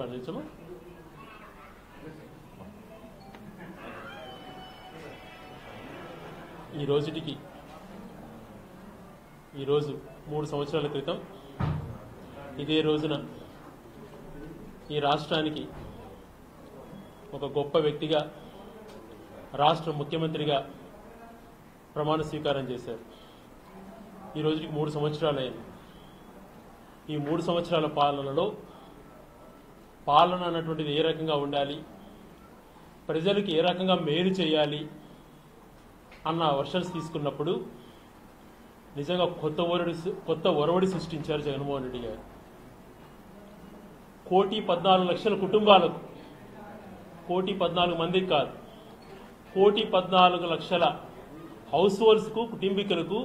నిజమా ఈ రోజుటికి ఈరోజు మూడు సంవత్సరాల క్రితం ఇదే రోజున ఈ రాష్ట్రానికి ఒక గొప్ప వ్యక్తిగా రాష్ట్ర ముఖ్యమంత్రిగా ప్రమాణ స్వీకారం చేశారు ఈ రోజుకి మూడు సంవత్సరాలైంది ఈ మూడు సంవత్సరాల పాలనలో పాలన అన్నటువంటిది ఏ రకంగా ఉండాలి ప్రజలకు ఏ రకంగా మేలు చేయాలి అన్న వర్షన్స్ తీసుకున్నప్పుడు నిజంగా కొత్త ఒరడి కొత్త ఒరవడి సృష్టించారు జగన్మోహన్ రెడ్డి గారు కోటి పద్నాలుగు లక్షల కుటుంబాలకు కోటి పద్నాలుగు మందికి కాదు కోటి పద్నాలుగు లక్షల హౌస్ హోల్డ్స్కు కుటుంబీకులకు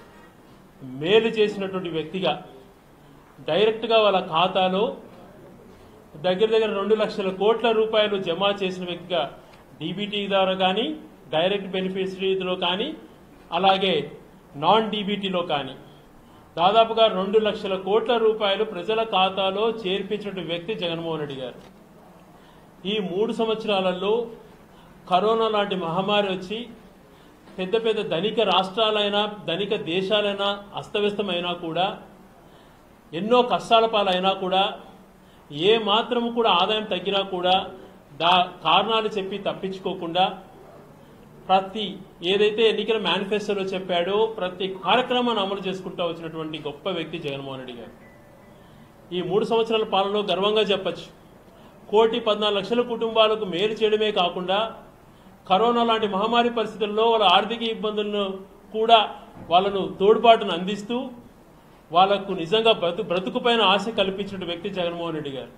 మేలు చేసినటువంటి వ్యక్తిగా డైరెక్ట్గా వాళ్ళ ఖాతాలో దగ్గర దగ్గర రెండు లక్షల కోట్ల రూపాయలు జమ చేసిన వ్యక్తిగా డీబీటీ ద్వారా కానీ డైరెక్ట్ బెనిఫిషరీలో కానీ అలాగే నాన్ డీబీటీలో కానీ దాదాపుగా రెండు లక్షల కోట్ల రూపాయలు ప్రజల ఖాతాలో చేర్పించిన వ్యక్తి జగన్మోహన్ రెడ్డి గారు ఈ మూడు సంవత్సరాలలో కరోనా లాంటి మహమ్మారి వచ్చి పెద్ద పెద్ద ధనిక రాష్ట్రాలైనా ధనిక దేశాలైనా అస్తవ్యస్తమైనా కూడా ఎన్నో కష్టాల పాలైనా కూడా ఏ మాత్రము కూడా ఆదాయం తగ్గినా కూడా దా కారణాలు చెప్పి తప్పించుకోకుండా ప్రతి ఏదైతే ఎన్నికల మేనిఫెస్టోలో చెప్పాడో ప్రతి కార్యక్రమాన్ని అమలు చేసుకుంటూ వచ్చినటువంటి గొప్ప వ్యక్తి జగన్మోహన్ రెడ్డి గారు ఈ మూడు సంవత్సరాల పాలనలో గర్వంగా చెప్పచ్చు కోటి పద్నాలుగు లక్షల కుటుంబాలకు మేలు చేయడమే కాకుండా కరోనా లాంటి మహమ్మారి పరిస్థితుల్లో వాళ్ళ ఆర్థిక ఇబ్బందులను కూడా వాళ్ళను తోడ్పాటును అందిస్తూ వాళ్లకు నిజంగా బ్రతు బ్రతుకుపైన ఆశ కల్పించిన వ్యక్తి జగన్మోహన్ రెడ్డి గారు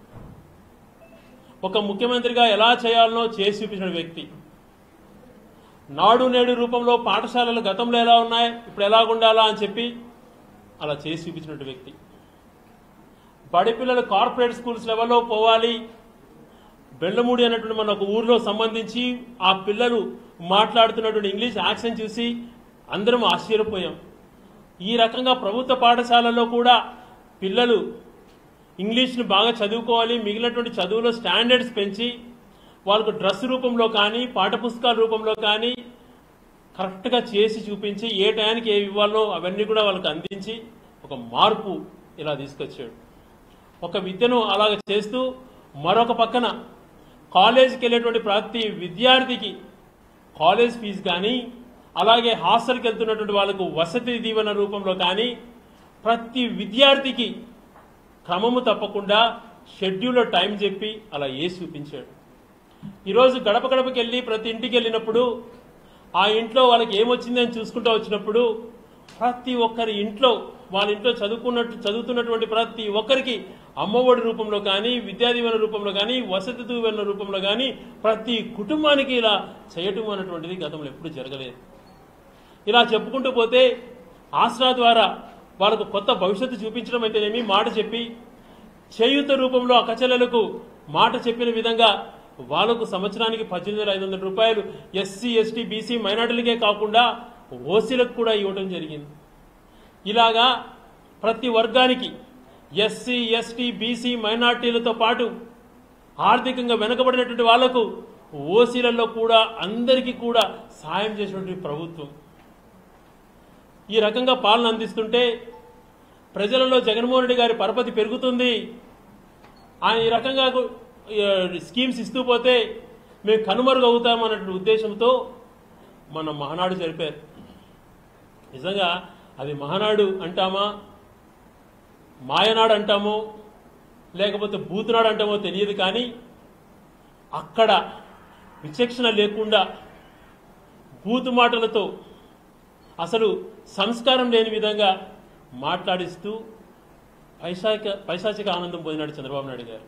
ఒక ముఖ్యమంత్రిగా ఎలా చేయాలనో చేసి చూపించిన వ్యక్తి నాడు నేడు రూపంలో పాఠశాలలు గతంలో ఎలా ఉన్నాయి ఇప్పుడు ఎలా ఉండాలా అని చెప్పి అలా చేసి చూపించినటువంటి వ్యక్తి బడి పిల్లలు కార్పొరేట్ స్కూల్స్ లెవెల్లో పోవాలి బెండమూడి అనేటువంటి మన ఒక ఊరిలో సంబంధించి ఆ పిల్లలు మాట్లాడుతున్నటువంటి ఇంగ్లీష్ యాక్సెంట్ చూసి అందరం ఆశ్చర్యపోయాం ఈ రకంగా ప్రభుత్వ పాఠశాలల్లో కూడా పిల్లలు ఇంగ్లీష్ను బాగా చదువుకోవాలి మిగిలినటువంటి చదువులో స్టాండర్డ్స్ పెంచి వాళ్ళకు డ్రెస్ రూపంలో కానీ పాఠపుస్తకాల రూపంలో కానీ కరెక్ట్గా చేసి చూపించి ఏ టయానికి ఏ ఇవ్వాలో అవన్నీ కూడా వాళ్ళకి అందించి ఒక మార్పు ఇలా తీసుకొచ్చాడు ఒక విద్యను అలాగ చేస్తూ మరొక పక్కన కాలేజీకి వెళ్ళేటువంటి ప్రతి విద్యార్థికి కాలేజ్ ఫీజు కానీ అలాగే హాస్టల్కి వెళ్తున్నటువంటి వాళ్ళకు వసతి దీవెన రూపంలో కానీ ప్రతి విద్యార్థికి క్రమము తప్పకుండా షెడ్యూల్లో టైం చెప్పి అలా వేసి చూపించాడు ఈరోజు గడప గడపకి వెళ్ళి ప్రతి ఇంటికి వెళ్ళినప్పుడు ఆ ఇంట్లో వాళ్ళకి ఏమొచ్చిందని చూసుకుంటూ వచ్చినప్పుడు ప్రతి ఒక్కరి ఇంట్లో వాళ్ళ ఇంట్లో చదువుకున్నట్టు చదువుతున్నటువంటి ప్రతి ఒక్కరికి అమ్మఒడి రూపంలో కానీ విద్యాదీవెన రూపంలో కానీ వసతి దీవెన రూపంలో కానీ ప్రతి కుటుంబానికి ఇలా చేయటం అనేటువంటిది గతంలో ఎప్పుడు జరగలేదు ఇలా చెప్పుకుంటూ పోతే ఆసరా ద్వారా వాళ్ళకు కొత్త భవిష్యత్తు చూపించడం అయితేనేమి మాట చెప్పి చేయూత రూపంలో ఆ కచెలలకు మాట చెప్పిన విధంగా వాళ్ళకు సంవత్సరానికి పద్దెనిమిది వేల ఐదు వందల రూపాయలు ఎస్సీ ఎస్టీ బీసీ మైనార్టీలకే కాకుండా ఓసీలకు కూడా ఇవ్వడం జరిగింది ఇలాగా ప్రతి వర్గానికి ఎస్సీ ఎస్టీ బీసీ మైనార్టీలతో పాటు ఆర్థికంగా వెనుకబడినటువంటి వాళ్లకు ఓసీలలో కూడా అందరికీ కూడా సాయం చేసినటువంటి ప్రభుత్వం ఈ రకంగా పాలన అందిస్తుంటే ప్రజలలో జగన్మోహన్ రెడ్డి గారి పరపతి పెరుగుతుంది ఆయన ఈ రకంగా ఆ, స్కీమ్స్ ఇస్తూ పోతే మేము కనుమరుగు అవుతామన్నటువంటి ఉద్దేశంతో మన మహానాడు జరిపారు నిజంగా అది మహానాడు అంటామా మాయనాడు అంటామో లేకపోతే బూతునాడు అంటామో తెలియదు కానీ అక్కడ విచక్షణ లేకుండా బూతు మాటలతో అసలు సంస్కారం లేని విధంగా మాట్లాడిస్తూ పైశాచిక పైశాచిక ఆనందం పొందినాడు చంద్రబాబు నాయుడు గారు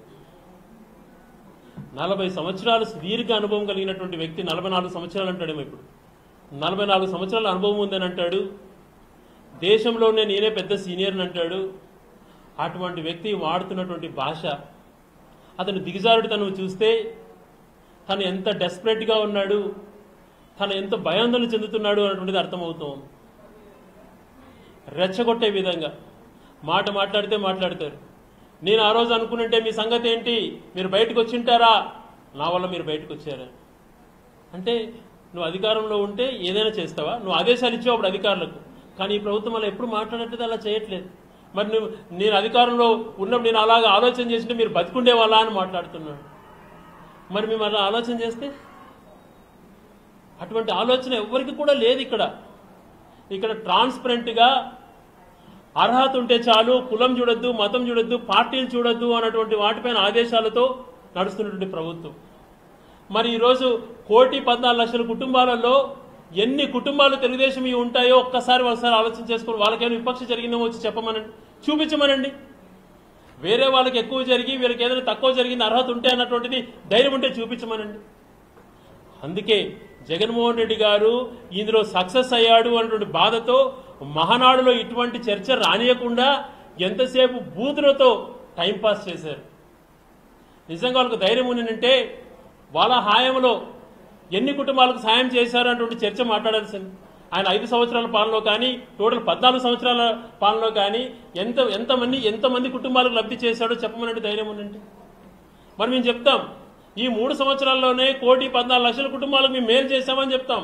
నలభై సంవత్సరాలు సుదీర్ఘ అనుభవం కలిగినటువంటి వ్యక్తి నలభై నాలుగు సంవత్సరాలు అంటాడేమో ఇప్పుడు నలభై నాలుగు సంవత్సరాల అనుభవం ఉందని అంటాడు దేశంలోనే నేనే పెద్ద సీనియర్ని అంటాడు అటువంటి వ్యక్తి వాడుతున్నటువంటి భాష అతను దిగజారుడు తను చూస్తే తను ఎంత డెస్పరేట్గా ఉన్నాడు తను ఎంత భయాందోళన చెందుతున్నాడు అన్నటువంటిది అర్థమవుతుంది రెచ్చగొట్టే విధంగా మాట మాట్లాడితే మాట్లాడతారు నేను ఆ రోజు అనుకున్నంటే మీ సంగతి ఏంటి మీరు బయటకు వచ్చింటారా నా వల్ల మీరు బయటకు వచ్చారా అంటే నువ్వు అధికారంలో ఉంటే ఏదైనా చేస్తావా నువ్వు ఆదేశాలు ఇచ్చావు అప్పుడు అధికారులకు కానీ ఈ ప్రభుత్వం అలా ఎప్పుడు మాట్లాడట్లేదు అలా చేయట్లేదు మరి నువ్వు నేను అధికారంలో ఉన్నప్పుడు నేను అలాగా ఆలోచన చేసింటే మీరు బతికుండే వాళ్ళ అని మాట్లాడుతున్నాడు మరి మేము అలా ఆలోచన చేస్తే అటువంటి ఆలోచన ఎవరికి కూడా లేదు ఇక్కడ ఇక్కడ ట్రాన్స్పరెంట్గా అర్హత ఉంటే చాలు కులం చూడొద్దు మతం చూడొద్దు పార్టీలు చూడొద్దు అన్నటువంటి వాటిపైన ఆదేశాలతో నడుస్తున్నటువంటి ప్రభుత్వం మరి ఈరోజు కోటి పద్నాలుగు లక్షల కుటుంబాలలో ఎన్ని కుటుంబాలు తెలుగుదేశం ఇవి ఉంటాయో ఒక్కసారి ఒకసారి ఆలోచన చేసుకుని వాళ్ళకేమైనా విపక్ష జరిగిందేమో వచ్చి చెప్పమనండి చూపించమనండి వేరే వాళ్ళకి ఎక్కువ జరిగి వీళ్ళకి ఏదైనా తక్కువ జరిగింది అర్హత ఉంటే అన్నటువంటిది ధైర్యం ఉంటే చూపించమనండి అందుకే జగన్మోహన్ రెడ్డి గారు ఇందులో సక్సెస్ అయ్యాడు అన్నటువంటి బాధతో మహానాడులో ఇటువంటి చర్చ రానియకుండా ఎంతసేపు బూతులతో టైంపాస్ చేశారు నిజంగా వాళ్ళకు ధైర్యం ఉండిందంటే వాళ్ళ హాయంలో ఎన్ని కుటుంబాలకు సాయం చేశారు అన్నటువంటి చర్చ మాట్లాడాల్సింది ఆయన ఐదు సంవత్సరాల పాలనలో కానీ టోటల్ పద్నాలుగు సంవత్సరాల పాలనలో కానీ ఎంత ఎంతమంది ఎంతమంది కుటుంబాలకు లబ్ధి చేశాడో చెప్పమనంటే ధైర్యం ఉండండి మరి మేము చెప్తాం ఈ మూడు సంవత్సరాల్లోనే కోటి పద్నాలుగు లక్షల కుటుంబాలకు మేము మేలు చేశామని చెప్తాం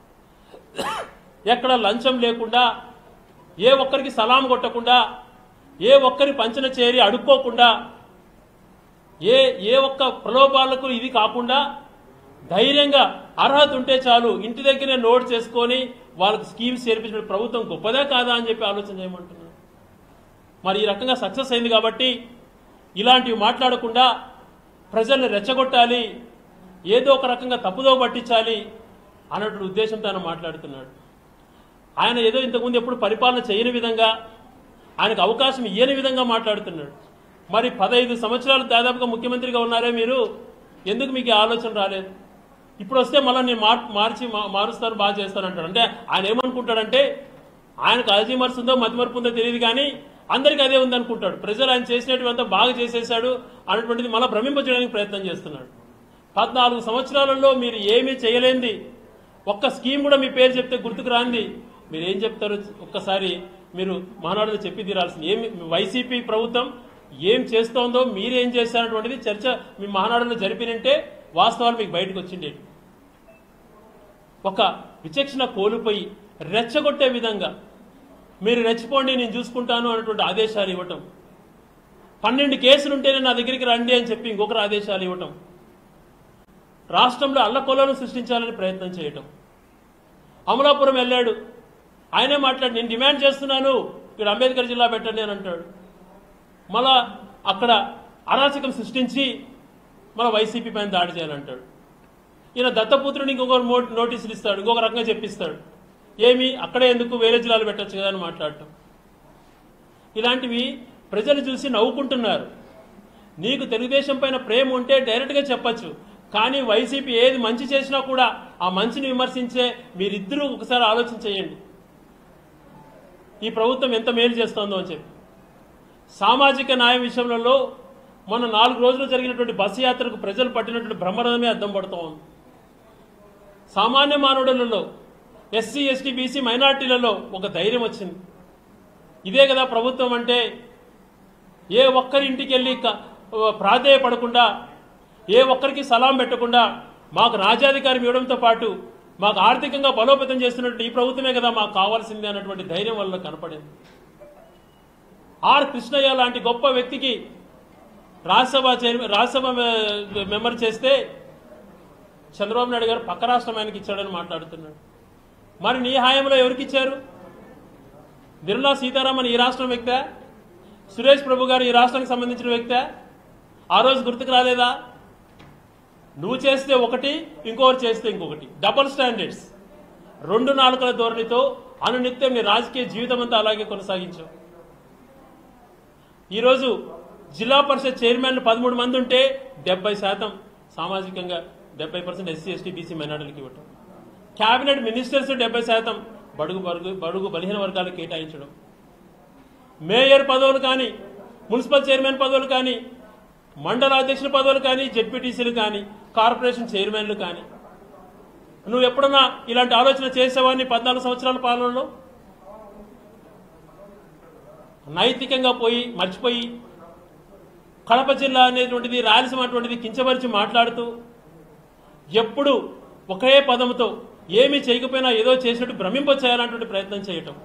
ఎక్కడ లంచం లేకుండా ఏ ఒక్కరికి సలాం కొట్టకుండా ఏ ఒక్కరి పంచన చేరి అడుక్కోకుండా ఏ ఏ ఒక్క ప్రలోభాలకు ఇది కాకుండా ధైర్యంగా అర్హత ఉంటే చాలు ఇంటి దగ్గరే నోట్ చేసుకొని వాళ్ళకి స్కీమ్స్ చేర్పించిన ప్రభుత్వం గొప్పదే కాదా అని చెప్పి ఆలోచన చేయమంటున్నారు మరి ఈ రకంగా సక్సెస్ అయింది కాబట్టి ఇలాంటివి మాట్లాడకుండా ప్రజల్ని రెచ్చగొట్టాలి ఏదో ఒక రకంగా తప్పుదో పట్టించాలి అన్నటువంటి ఉద్దేశంతో ఆయన మాట్లాడుతున్నాడు ఆయన ఏదో ఇంతకుముందు ఎప్పుడు పరిపాలన చేయని విధంగా ఆయనకు అవకాశం ఇయ్యని విధంగా మాట్లాడుతున్నాడు మరి పదహైదు సంవత్సరాలు దాదాపుగా ముఖ్యమంత్రిగా ఉన్నారే మీరు ఎందుకు మీకు ఈ ఆలోచన రాలేదు ఇప్పుడు వస్తే మళ్ళీ నేను మార్ మార్చి మా- మారుస్తాను బాగా చేస్తాను అంటాడు అంటే ఆయన ఏమనుకుంటాడంటే ఆయనకు అల్జీమర్స్ ఉందో మతిమరుపు ఉందో తెలియదు కానీ అందరికీ అదే ఉందనుకుంటాడు ప్రజలు ఆయన చేసినటువంతా బాగా చేసేసాడు అన్నటువంటిది మళ్ళీ భ్రమింపజేయడానికి ప్రయత్నం చేస్తున్నాడు పద్నాలుగు సంవత్సరాలలో మీరు ఏమీ చేయలేంది ఒక్క స్కీమ్ కూడా మీ పేరు చెప్తే గుర్తుకు రాంది మీరు ఏం చెప్తారో ఒక్కసారి మీరు మహానాడులో చెప్పి తీరాల్సింది ఏమి వైసీపీ ప్రభుత్వం ఏం చేస్తోందో మీరేం చేశారన్నటువంటిది చర్చ మీ మహానాడులో జరిపినంటే వాస్తవాలు మీకు బయటకు వచ్చిండేవి ఒక విచక్షణ కోల్పోయి రెచ్చగొట్టే విధంగా మీరు రెచ్చిపోండి నేను చూసుకుంటాను అన్నటువంటి ఆదేశాలు ఇవ్వటం పన్నెండు కేసులుంటేనే నా దగ్గరికి రండి అని చెప్పి ఇంకొకరు ఆదేశాలు ఇవ్వటం రాష్ట్రంలో అల్లకొలను సృష్టించాలని ప్రయత్నం చేయటం అమలాపురం వెళ్ళాడు ఆయనే మాట్లాడి నేను డిమాండ్ చేస్తున్నాను ఇక్కడ అంబేద్కర్ జిల్లా పెట్టండి అని అంటాడు మళ్ళా అక్కడ అరాచకం సృష్టించి మళ్ళీ వైసీపీ పైన దాడి చేయాలంటాడు ఈయన దత్తపుత్రుని ఇంకొక మో- నోటీసులు ఇస్తాడు ఇంకొక రకంగా చెప్పిస్తాడు ఏమి అక్కడే ఎందుకు వేరే జిల్లాలు పెట్టచ్చు కదా అని మాట్లాడటం ఇలాంటివి ప్రజలు చూసి నవ్వుకుంటున్నారు నీకు తెలుగుదేశం పైన ప్రేమ ఉంటే డైరెక్ట్గా చెప్పచ్చు కానీ వైసీపీ ఏది మంచి చేసినా కూడా ఆ మంచిని విమర్శించే మీరిద్దరూ ఒకసారి ఆలోచన చేయండి ఈ ప్రభుత్వం ఎంత మేలు చేస్తోందో అని చెప్పి సామాజిక న్యాయం విషయంలో మొన్న నాలుగు రోజులు జరిగినటువంటి బస్సు యాత్రకు ప్రజలు పట్టినటువంటి బ్రహ్మరథమే అద్దం పడుతూ ఉంది సామాన్య మానవులలో ఎస్సీ ఎస్టీ బీసీ మైనార్టీలలో ఒక ధైర్యం వచ్చింది ఇదే కదా ప్రభుత్వం అంటే ఏ ఒక్కరి ఇంటికి వెళ్ళి క- ప్రాధేయపడకుండా ఏ ఒక్కరికి సలాం పెట్టకుండా మాకు రాజ్యాధికారం ఇవ్వడంతో పాటు మాకు ఆర్థికంగా బలోపేతం చేస్తున్నట్టు ఈ ప్రభుత్వమే కదా మాకు కావాల్సింది అన్నటువంటి ధైర్యం వల్ల కనపడింది ఆర్ కృష్ణయ్య లాంటి గొప్ప వ్యక్తికి రాజ్యసభ చైర్మన్ రాజ్యసభ మె- మెంబర్ చేస్తే చంద్రబాబు నాయుడు గారు పక్క రాష్ట్రం ఆయనకి ఇచ్చాడని మాట్లాడుతున్నాడు మరి నీ హాయంలో ఎవరికి ఇచ్చారు నిర్మలా సీతారామన్ ఈ రాష్ట్రం వ్యక్తే సురేష్ ప్రభు గారు ఈ రాష్ట్రానికి సంబంధించిన వ్యక్తే ఆ రోజు గుర్తుకు రాలేదా నువ్వు చేస్తే ఒకటి ఇంకొకరు చేస్తే ఇంకొకటి డబుల్ స్టాండర్డ్స్ రెండు నాలుకల ధోరణితో అనునిత్యం నీ రాజకీయ జీవితం అంతా అలాగే కొనసాగించావు ఈరోజు జిల్లా పరిషత్ చైర్మన్లు పదమూడు మంది ఉంటే డెబ్బై శాతం సామాజికంగా డెబ్బై పర్సెంట్ ఎస్సీ ఎస్టీ బీసీ మైనార్టీలకు ఇవ్వటం క్యాబినెట్ మినిస్టర్స్ డెబ్బై శాతం బడుగు బడుగు బడుగు బలహీన వర్గాలకు కేటాయించడం మేయర్ పదవులు కానీ మున్సిపల్ చైర్మన్ పదవులు కానీ మండల అధ్యక్షుల పదవులు కానీ జెడ్పీటీసీలు కానీ కార్పొరేషన్ చైర్మన్లు కానీ నువ్వు ఎప్పుడన్నా ఇలాంటి ఆలోచన చేసావని పద్నాలుగు సంవత్సరాల పాలనలో నైతికంగా పోయి మర్చిపోయి కడప జిల్లా అనేటువంటిది రాయలసీమ అటువంటిది కించపరిచి మాట్లాడుతూ ఎప్పుడు ఒకే పదంతో ఏమీ చేయకపోయినా ఏదో చేసినట్టు భ్రమింప చేయాలన్నటువంటి ప్రయత్నం చేయటం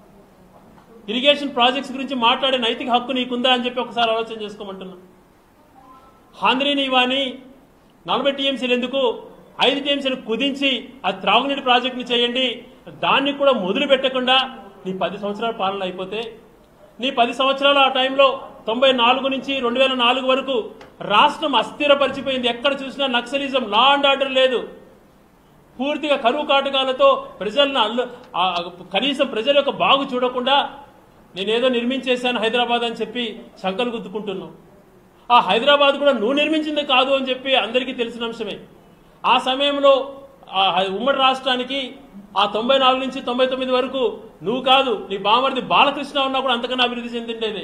ఇరిగేషన్ ప్రాజెక్ట్స్ గురించి మాట్లాడే నైతిక హక్కు నీకుందా అని చెప్పి ఒకసారి ఆలోచన చేసుకోమంటున్నా హాంద్రీని ఇవాని నలభై టీఎంసీలు ఎందుకు ఐదు టీఎంసీలు కుదించి ఆ త్రాగునీటి ప్రాజెక్టుని చేయండి దాన్ని కూడా మొదలు పెట్టకుండా నీ పది సంవత్సరాల పాలన అయిపోతే నీ పది సంవత్సరాల ఆ టైంలో తొంభై నాలుగు నుంచి రెండు వేల నాలుగు వరకు రాష్ట్రం అస్థిరపరిచిపోయింది ఎక్కడ చూసినా నక్సలిజం లా అండ్ ఆర్డర్ లేదు పూర్తిగా కరువు కాటకాలతో ప్రజలను అల్లు ఆ- ఆ కనీసం ప్రజల యొక్క బాగు చూడకుండా నేనేదో నిర్మించేశాను హైదరాబాద్ అని చెప్పి శంకలు గుద్దుకుంటున్నాం ఆ హైదరాబాద్ కూడా నువ్వు నిర్మించింది కాదు అని చెప్పి అందరికీ తెలిసిన అంశమే ఆ సమయంలో ఆ హై- ఉమ్మడి రాష్ట్రానికి ఆ తొంభై నాలుగు నుంచి తొంభై తొమ్మిది వరకు నువ్వు కాదు నీ బామర్ది బాలకృష్ణ ఉన్నా కూడా అంతకన్నా అభివృద్ధి చెందిండేది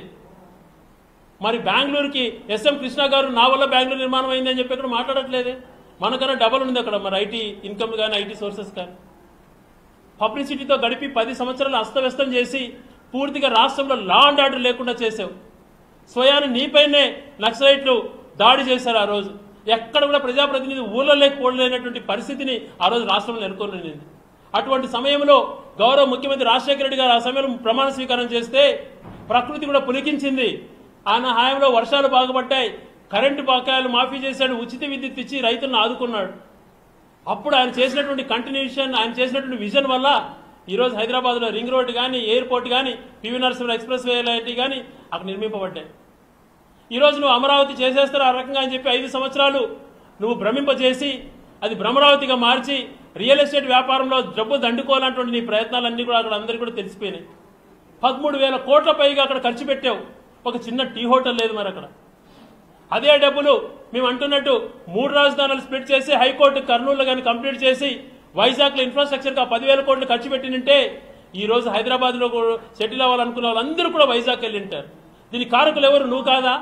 మరి బెంగళూరుకి ఎస్ఎం కృష్ణ గారు నా వల్ల బెంగళూరు నిర్మాణం అయింది అని చెప్పి ఇక్కడ మాట్లాడట్లేదే మనకన్నా డబల్ ఉంది అక్కడ మరి ఐటీ ఇన్కమ్ కానీ ఐటీ సోర్సెస్ కానీ పబ్లిసిటీతో గడిపి పది సంవత్సరాలు అస్తవ్యస్తం చేసి పూర్తిగా రాష్ట్రంలో లా అండ్ ఆర్డర్ లేకుండా చేసావు స్వయాన్ని నీపైనే నక్సలైట్లు దాడి చేశారు ఆ రోజు ఎక్కడ కూడా ప్రజాప్రతినిధి ఊళ్ళో లేకపోలేనటువంటి పరిస్థితిని ఆ రోజు రాష్ట్రంలో నెలకొనింది అటువంటి సమయంలో గౌరవ ముఖ్యమంత్రి రాజశేఖర రెడ్డి గారు ఆ సమయంలో ప్రమాణ స్వీకారం చేస్తే ప్రకృతి కూడా పులికించింది ఆయన హాయంలో వర్షాలు బాగుపడ్డాయి కరెంటు బకాయిలు మాఫీ చేశాడు ఉచిత విద్యుత్ ఇచ్చి రైతులను ఆదుకున్నాడు అప్పుడు ఆయన చేసినటువంటి కంటిన్యూషన్ ఆయన చేసినటువంటి విజన్ వల్ల ఈరోజు హైదరాబాద్లో రింగ్ రోడ్ కానీ ఎయిర్పోర్ట్ కానీ పివి నరసింహ ఎక్స్ప్రెస్ వే లాంటివి కానీ అక్కడ నిర్మింపబడ్డాయి ఈరోజు నువ్వు అమరావతి చేసేస్తారు ఆ రకంగా అని చెప్పి ఐదు సంవత్సరాలు నువ్వు భ్రమింపజేసి అది భ్రమరావతిగా మార్చి రియల్ ఎస్టేట్ వ్యాపారంలో డబ్బు దండుకోవాలన్నటువంటి నీ ప్రయత్నాలన్నీ కూడా అక్కడ అందరికీ కూడా తెలిసిపోయినాయి పదమూడు వేల కోట్ల పైగా అక్కడ ఖర్చు పెట్టావు ఒక చిన్న టీ హోటల్ లేదు మరి అక్కడ అదే డబ్బులు మేము అంటున్నట్టు మూడు రాజధానులు స్ప్లిట్ చేసి హైకోర్టు కర్నూలులో కానీ కంప్లీట్ చేసి వైజాగ్లో ఇన్ఫ్రాస్ట్రక్చర్కి ఆ పదివేల కోట్లు ఖర్చు పెట్టినంటే ఈ రోజు హైదరాబాద్లో కూడా సెటిల్ అవ్వాలనుకున్న వాళ్ళందరూ కూడా వైజాగ్ వెళ్ళి ఉంటారు దీని కారకులు ఎవరు నువ్వు కాదా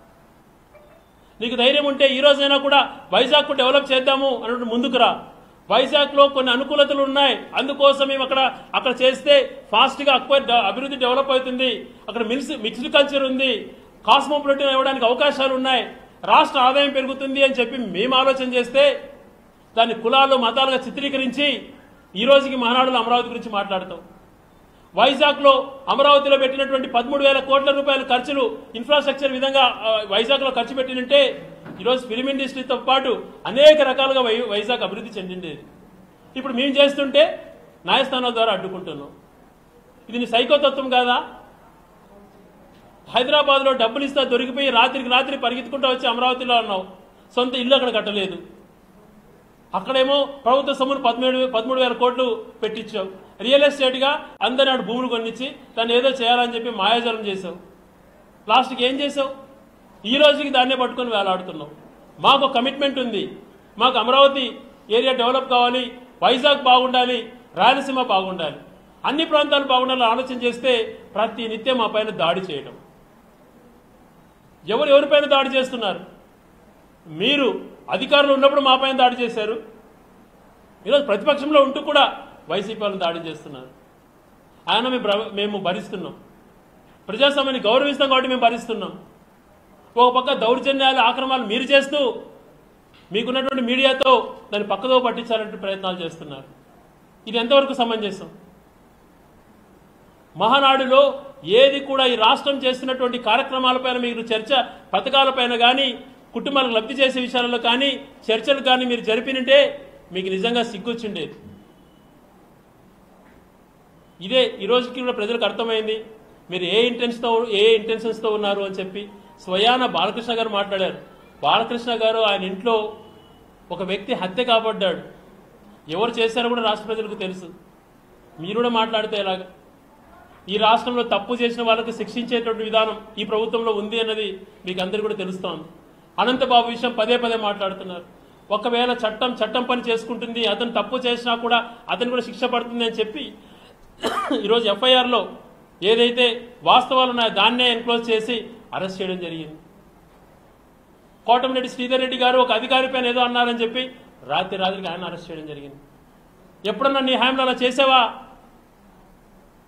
నీకు ధైర్యం ఉంటే ఈ రోజైనా కూడా వైజాగ్ డెవలప్ చేద్దాము అన్నట్టు ముందుకు రా వైజాగ్ లో కొన్ని అనుకూలతలు ఉన్నాయి అందుకోసం మేము అక్కడ అక్కడ చేస్తే ఫాస్ట్ గా అక్వైర్ అభివృద్ధి డెవలప్ అవుతుంది అక్కడ మిక్స్ మిక్స్డ్ కల్చర్ ఉంది కాస్మోపాలిటన్ ఇవ్వడానికి అవకాశాలు ఉన్నాయి రాష్ట్ర ఆదాయం పెరుగుతుంది అని చెప్పి మేము ఆలోచన చేస్తే దాన్ని కులాలు మతాలుగా చిత్రీకరించి ఈ రోజుకి మహానాడులో అమరావతి గురించి మాట్లాడతాం వైజాగ్ లో అమరావతిలో పెట్టినటువంటి పదమూడు వేల కోట్ల రూపాయల ఖర్చులు ఇన్ఫ్రాస్ట్రక్చర్ విధంగా ఆ, వైజాగ్ లో ఖర్చు పెట్టినంటే ఈరోజు ఫిలిం ఇండస్ట్రీతో పాటు అనేక రకాలుగా వై వైజాగ్ అభివృద్ధి చెందిండేది ఇప్పుడు మేము చేస్తుంటే న్యాయస్థానాల ద్వారా అడ్డుకుంటున్నాం ఇది నీ సైకోతత్వం కాదా హైదరాబాద్ లో డబ్బులు ఇస్తా దొరికిపోయి రాత్రికి రాత్రి పరిగెత్తుకుంటూ వచ్చి అమరావతిలో అన్నావు సొంత ఇల్లు అక్కడ కట్టలేదు అక్కడేమో ప్రభుత్వ సొమ్మును పదమూడు పదమూడు వేల కోట్లు పెట్టించావు రియల్ ఎస్టేట్ గా అందరి నాడు భూములు కొనిచ్చి దాన్ని ఏదో చేయాలని చెప్పి మాయాజాలం చేసావు లాస్ట్కి ఏం చేసావు ఈ రోజుకి దాన్నే పట్టుకొని వేలాడుతున్నావు మాకు ఒక కమిట్మెంట్ ఉంది మాకు అమరావతి ఏరియా డెవలప్ కావాలి వైజాగ్ బాగుండాలి రాయలసీమ బాగుండాలి అన్ని ప్రాంతాలు బాగుండాలని ఆలోచన చేస్తే ప్రతి నిత్యం మా పైన దాడి చేయడం ఎవరు ఎవరిపైన దాడి చేస్తున్నారు మీరు అధికారులు ఉన్నప్పుడు మా పైన దాడి చేశారు ఈరోజు ప్రతిపక్షంలో ఉంటూ కూడా వైసీపీ వాళ్ళని దాడి చేస్తున్నారు ఆయన మేము భ్ర- మేము భరిస్తున్నాం ప్రజాస్వామ్యాన్ని గౌరవిస్తాం కాబట్టి మేము భరిస్తున్నాం ఒక పక్క దౌర్జన్యాలు ఆక్రమాలు మీరు చేస్తూ మీకున్నటువంటి మీడియాతో దాన్ని పక్కదో పట్టించాలంటే ప్రయత్నాలు చేస్తున్నారు ఇది ఎంతవరకు సమంజసం మహానాడులో ఏది కూడా ఈ రాష్ట్రం చేస్తున్నటువంటి కార్యక్రమాలపైన మీరు చర్చ పథకాలపైన కానీ కుటుంబాలకు లబ్ధి చేసే విషయాలలో కానీ చర్చలు కానీ మీరు జరిపినంటే మీకు నిజంగా సిగ్గొచ్చుండేది ఇదే ఈ రోజుకి కూడా ప్రజలకు అర్థమైంది మీరు ఏ ఇంటెన్స్తో ఏ ఇంటెన్షన్స్తో ఉన్నారు అని చెప్పి స్వయాన బాలకృష్ణ గారు మాట్లాడారు బాలకృష్ణ గారు ఆయన ఇంట్లో ఒక వ్యక్తి హత్య కాబడ్డాడు ఎవరు చేశారో కూడా రాష్ట్ర ప్రజలకు తెలుసు మీరు కూడా మాట్లాడితే ఎలాగా ఈ రాష్ట్రంలో తప్పు చేసిన వాళ్ళకి శిక్షించేటువంటి విధానం ఈ ప్రభుత్వంలో ఉంది అన్నది మీకు అందరికీ కూడా తెలుస్తోంది అనంతబాబు విషయం పదే పదే మాట్లాడుతున్నారు ఒకవేళ చట్టం చట్టం పని చేసుకుంటుంది అతను తప్పు చేసినా కూడా అతను కూడా శిక్ష పడుతుంది అని చెప్పి ఈరోజు ఎఫ్ఐఆర్లో ఏదైతే వాస్తవాలు ఉన్నాయో దాన్నే ఎన్క్లోజ్ చేసి అరెస్ట్ చేయడం జరిగింది కోటమిరెడ్డి శ్రీధర్ రెడ్డి గారు ఒక అధికారి పైన ఏదో అన్నారని చెప్పి రాత్రి రాత్రికి ఆయన అరెస్ట్ చేయడం జరిగింది ఎప్పుడన్నా నీ హామీలో అలా చేసావా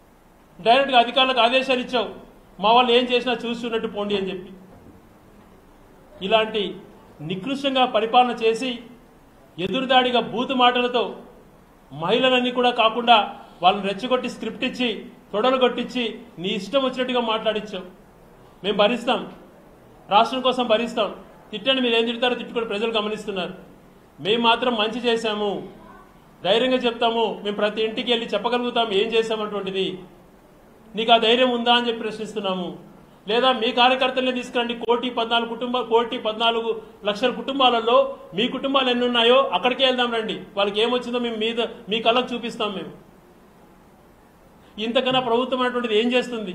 డైరెక్ట్గా అధికారులకు ఆదేశాలు ఇచ్చావు మా వాళ్ళు ఏం చేసినా చూస్తున్నట్టు పోండి అని చెప్పి ఇలాంటి నికృష్టంగా పరిపాలన చేసి ఎదురుదాడిగా బూతు మాటలతో మహిళలన్నీ కూడా కాకుండా వాళ్ళని రెచ్చగొట్టి స్క్రిప్ట్ ఇచ్చి తొడలు కొట్టించి నీ ఇష్టం వచ్చినట్టుగా మాట్లాడించాం మేము భరిస్తాం రాష్ట్రం కోసం భరిస్తాం తిట్టండి మీరు ఏం తిడతారో తిట్టుకొని ప్రజలు గమనిస్తున్నారు మేము మాత్రం మంచి చేశాము ధైర్యంగా చెప్తాము మేము ప్రతి ఇంటికి వెళ్ళి చెప్పగలుగుతాం ఏం చేశామన్నటువంటిది నీకు ఆ ధైర్యం ఉందా అని చెప్పి ప్రశ్నిస్తున్నాము లేదా మీ కార్యకర్తల్ని తీసుకురండి కోటి పద్నాలుగు కుటుంబ కోటి పద్నాలుగు లక్షల కుటుంబాలలో మీ కుటుంబాలు ఎన్ని ఉన్నాయో అక్కడికే వెళ్దాం రండి వాళ్ళకి ఏమొచ్చిందో మేము మీద మీ కళ్ళకు చూపిస్తాం మేము ఇంతకన్నా ప్రభుత్వం అనేటువంటిది ఏం చేస్తుంది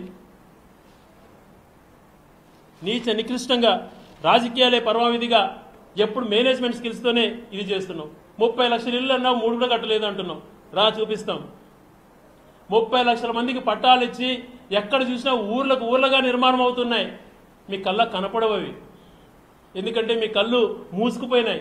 నీచ నికృష్టంగా రాజకీయాలే పరమావిధిగా ఎప్పుడు మేనేజ్మెంట్ స్కిల్స్తోనే ఇది చేస్తున్నాం ముప్పై లక్షల ఇల్లు అన్నావు మూడు కూడా కట్టలేదు అంటున్నాం రా చూపిస్తాం ముప్పై లక్షల మందికి పట్టాలు ఇచ్చి ఎక్కడ చూసినా ఊర్లకు ఊర్లుగా నిర్మాణం అవుతున్నాయి మీ కళ్ళ కనపడవు అవి ఎందుకంటే మీ కళ్ళు మూసుకుపోయినాయి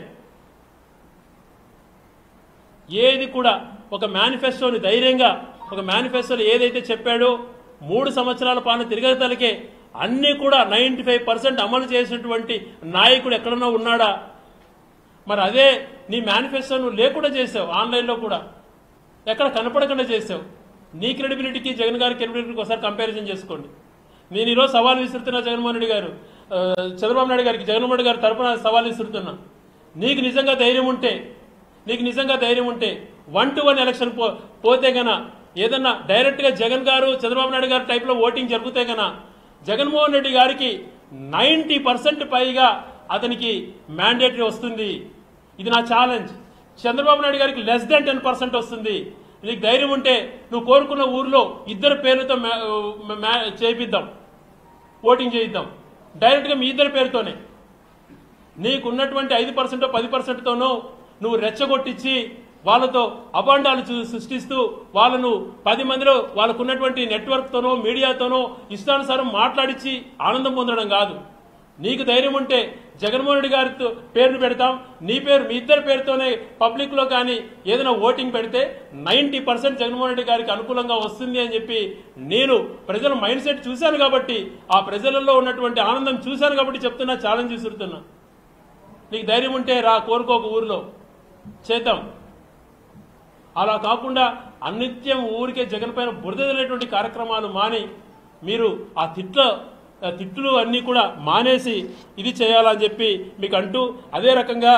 ఏది కూడా ఒక మేనిఫెస్టోని ధైర్యంగా ఒక మేనిఫెస్టోలో ఏదైతే చెప్పాడో మూడు సంవత్సరాల పాలన తిరగతలకే అన్నీ కూడా నైంటీ ఫైవ్ పర్సెంట్ అమలు చేసినటువంటి నాయకుడు ఎక్కడన్నా ఉన్నాడా మరి అదే నీ మేనిఫెస్టో నువ్వు లేకుండా చేసావు ఆన్లైన్లో కూడా ఎక్కడ కనపడకుండా చేసావు నీ క్రెడిబిలిటీకి జగన్ గారి క్రెడిబిలిటీకి ఒకసారి కంపారిజన్ చేసుకోండి నేను ఈరోజు సవాల్ విసురుతున్నా జగన్మోహన్ రెడ్డి గారు ఆ, చంద్రబాబు నాయుడు గారికి జగన్మోహన్ రెడ్డి గారి తరపున సవాల్ విసురుతున్నా నీకు నిజంగా ధైర్యం ఉంటే నీకు నిజంగా ధైర్యం ఉంటే వన్ టు వన్ ఎలక్షన్ పో పోతే గన ఏదన్నా డైరెక్ట్గా జగన్ గారు చంద్రబాబు నాయుడు గారి టైప్లో ఓటింగ్ జరిగితే గన జగన్మోహన్ రెడ్డి గారికి నైంటీ పర్సెంట్ పైగా అతనికి మ్యాండేటరీ వస్తుంది ఇది నా ఛాలెంజ్ చంద్రబాబు నాయుడు గారికి లెస్ దాన్ టెన్ పర్సెంట్ వస్తుంది నీకు ధైర్యం ఉంటే నువ్వు కోరుకున్న ఊర్లో ఇద్దరు పేర్లతో మ్యా- మ్యా- చేయిద్దాం ఓటింగ్ చేయిద్దాం డైరెక్ట్గా మీ ఇద్దరి పేరుతోనే నీకున్నటువంటి ఐదు పర్సెంట్ పది పర్సెంట్తోనో నువ్వు రెచ్చగొట్టించి వాళ్ళతో అబాండాలు చూ- సృష్టిస్తూ వాళ్ళను పది మందిలో వాళ్ళకున్నటువంటి నెట్వర్క్తోనో మీడియాతోనో ఇష్టానుసారం మాట్లాడించి ఆనందం పొందడం కాదు నీకు ధైర్యం ఉంటే జగన్మోహన్ రెడ్డి గారితో పేరును పెడతాం నీ పేరు మీ ఇద్దరి పేరుతోనే పబ్లిక్ లో కానీ ఏదైనా ఓటింగ్ పెడితే నైన్టీ పర్సెంట్ జగన్మోహన్ రెడ్డి గారికి అనుకూలంగా వస్తుంది అని చెప్పి నేను ప్రజల మైండ్ సెట్ చూశాను కాబట్టి ఆ ప్రజలలో ఉన్నటువంటి ఆనందం చూశాను కాబట్టి చెప్తున్నా ఛాలెంజ్ విసురుతున్నా నీకు ధైర్యం ఉంటే రా కోరుకోక ఊరిలో చేద్దాం అలా కాకుండా అనిత్యం ఊరికే జగన్ పైన బురదలేటువంటి కార్యక్రమాలు మాని మీరు ఆ తిట్ల ఆ తిట్లు అన్నీ కూడా మానేసి ఇది చేయాలని చెప్పి మీకు అంటూ అదే రకంగా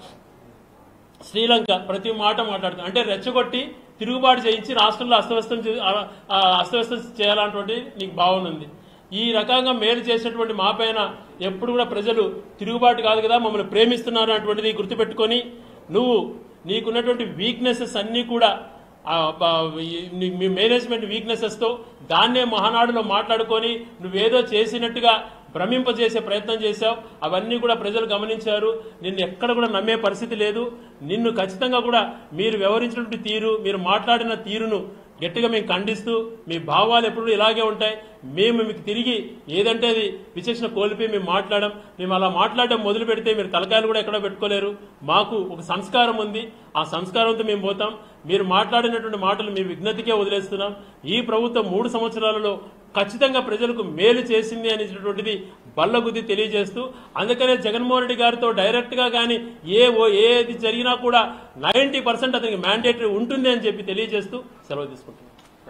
శ్రీలంక ప్రతి మాట మాట్లాడుతుంది అంటే రెచ్చగొట్టి తిరుగుబాటు చేయించి రాష్ట్రంలో అస్తవ్యస్తం చే- ఆ- ఆ అస్తవ్యస్తం చేయాలన్నటువంటి నీకు భావన ఉంది ఈ రకంగా మేలు చేసినటువంటి మా పైన ఎప్పుడు కూడా ప్రజలు తిరుగుబాటు కాదు కదా మమ్మల్ని ప్రేమిస్తున్నారు అటువంటిది గుర్తుపెట్టుకొని నువ్వు నీకున్నటువంటి వీక్నెసెస్ అన్నీ కూడా ఆ బ- ఈ- నీ- మీ మేనేజ్మెంట్ వీక్నెసెస్తో దాన్నే మహానాడులో మాట్లాడుకొని నువ్వేదో చేసినట్టుగా భ్రమింపజేసే ప్రయత్నం చేశావు అవన్నీ కూడా ప్రజలు గమనించారు నిన్ను ఎక్కడ కూడా నమ్మే పరిస్థితి లేదు నిన్ను ఖచ్చితంగా కూడా మీరు వ్యవహరించినటువంటి తీరు మీరు మాట్లాడిన తీరును గట్టిగా మేము ఖండిస్తూ మీ భావాలు ఎప్పుడు ఇలాగే ఉంటాయి మేము మీకు తిరిగి ఏదంటే అది విచక్షణ కోల్పోయి మేము మాట్లాడడం మేము అలా మాట్లాడడం మొదలు పెడితే మీరు తలకాయలు కూడా ఎక్కడో పెట్టుకోలేరు మాకు ఒక సంస్కారం ఉంది ఆ సంస్కారంతో మేము పోతాం మీరు మాట్లాడినటువంటి మాటలు మీ విజ్ఞతకే వదిలేస్తున్నాం ఈ ప్రభుత్వం మూడు సంవత్సరాలలో ఖచ్చితంగా ప్రజలకు మేలు చేసింది అనేటటువంటిది బల్లగుద్ది తెలియజేస్తూ అందుకనే జగన్మోహన్ రెడ్డి గారితో డైరెక్ట్ గా కానీ ఏ ఓ ఏది జరిగినా కూడా నైంటీ పర్సెంట్ అతనికి మ్యాండేటరీ ఉంటుంది అని చెప్పి తెలియజేస్తూ సెలవు తీసుకుంటున్నాను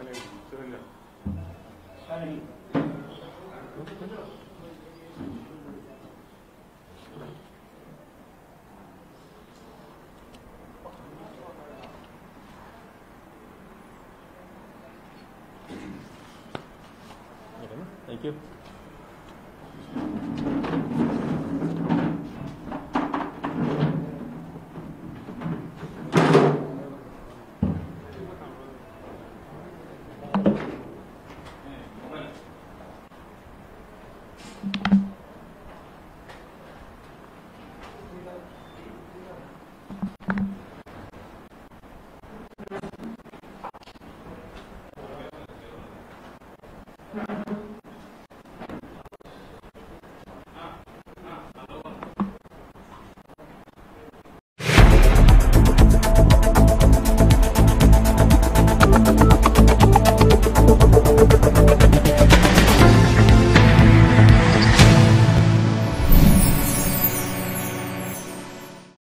థ్యాంక్ యూ Thank